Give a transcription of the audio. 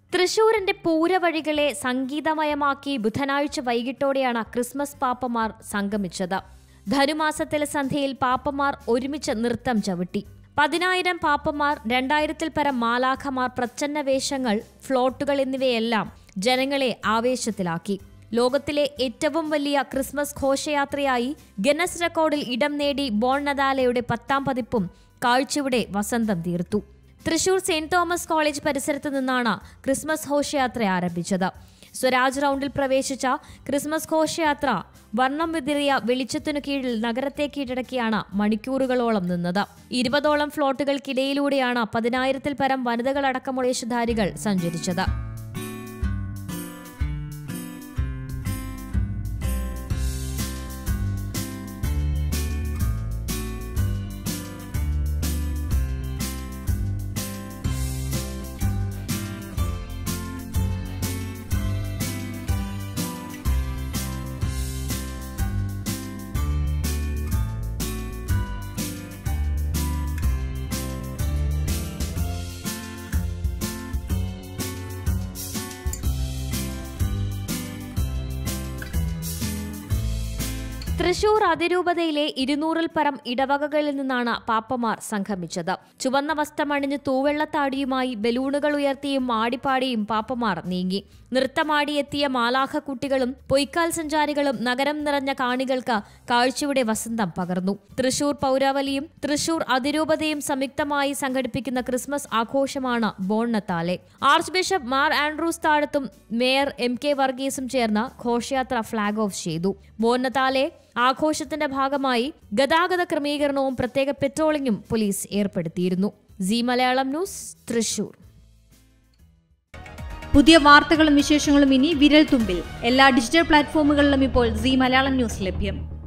തൃശൂരിന്റെ പൂരവഴികളെ സംഗീതമയമാക്കി ബുധനാഴ്ച വൈകിട്ടോടെയാണ് ക്രിസ്മസ് പാപ്പമാർ സംഗമിച്ചത് ധനുമാസത്തിലെ സന്ധ്യയിൽ പാപ്പമാർ ഒരുമിച്ച് നൃത്തം ചവിട്ടി പതിനായിരം പാപ്പമാർ രണ്ടായിരത്തിൽ പരം മാലാഖമാർ പ്രച്ഛന്ന വേഷങ്ങൾ ഫ്ലോട്ടുകൾ എന്നിവയെല്ലാം ജനങ്ങളെ ആവേശത്തിലാക്കി ലോകത്തിലെ ഏറ്റവും വലിയ ക്രിസ്മസ് ഘോഷയാത്രയായി ഗിന്നസ് റെക്കോർഡിൽ ഇടം നേടി ബോൺ നദാലയുടെ പത്താം പതിപ്പും കാഴ്ചയുടെ വസന്തം തീർത്തു തൃശൂർ സെന്റ് തോമസ് കോളേജ് പരിസരത്ത് നിന്നാണ് ക്രിസ്മസ് ഘോഷയാത്ര ആരംഭിച്ചത് സ്വരാജ് റൗണ്ടിൽ പ്രവേശിച്ച ക്രിസ്മസ് ഘോഷയാത്ര വർണ്ണം വിതിറിയ വെളിച്ചത്തിനു കീഴിൽ നഗരത്തെ കീഴടക്കിയാണ് മണിക്കൂറുകളോളം നിന്നത് ഇരുപതോളം ഫ്ലോട്ടുകൾക്കിടയിലൂടെയാണ് പതിനായിരത്തിൽ പരം വനിതകളടക്കമുള്ള യേശുധാരികൾ സഞ്ചരിച്ചത് തൃശൂർ അതിരൂപതയിലെ ഇരുന്നൂറിൽ പരം ഇടവകകളിൽ നിന്നാണ് പാപ്പമാർ സംഗമിച്ചത് ചുവന്ന വസ്ത്രമണിഞ്ഞ് തൂവെള്ളത്താടിയുമായി ബലൂണുകൾ ഉയർത്തിയും ആടിപ്പാടിയും പാപ്പമാർ നീങ്ങി നൃത്തമാടിയെത്തിയ മാലാഖക്കുട്ടികളും പൊയ്ക്കാൽ സഞ്ചാരികളും നഗരം നിറഞ്ഞ കാണികൾക്ക് കാഴ്ചയുടെ വസന്തം പകർന്നു തൃശൂർ പൗരാവലിയും തൃശൂർ അതിരൂപതയും സംയുക്തമായി സംഘടിപ്പിക്കുന്ന ക്രിസ്മസ് ആഘോഷമാണ് ബോണ്ണത്താലെ ആർച്ച് ബിഷപ്പ് മാർ ആൻഡ്രൂസ് താഴത്തും മേയർ എം കെ വർഗീസും ചേർന്ന് ഘോഷയാത്ര ഫ്ളാഗ് ഓഫ് ചെയ്തു ബോണ്ണത്താലെ ആഘോഷത്തിന്റെ ഭാഗമായി ഗതാഗത ക്രമീകരണവും പ്രത്യേക പെട്രോളിംഗും പോലീസ് ഏർപ്പെടുത്തിയിരുന്നു സി മലയാളം ന്യൂസ് തൃശൂർ പുതിയ വാർത്തകളും വിശേഷങ്ങളും ഇനി വിരൽ തുമ്പിൽ എല്ലാ ഡിജിറ്റൽ പ്ലാറ്റ്ഫോമുകളിലും ഇപ്പോൾ സി മലയാളം ന്യൂസ് ലഭ്യം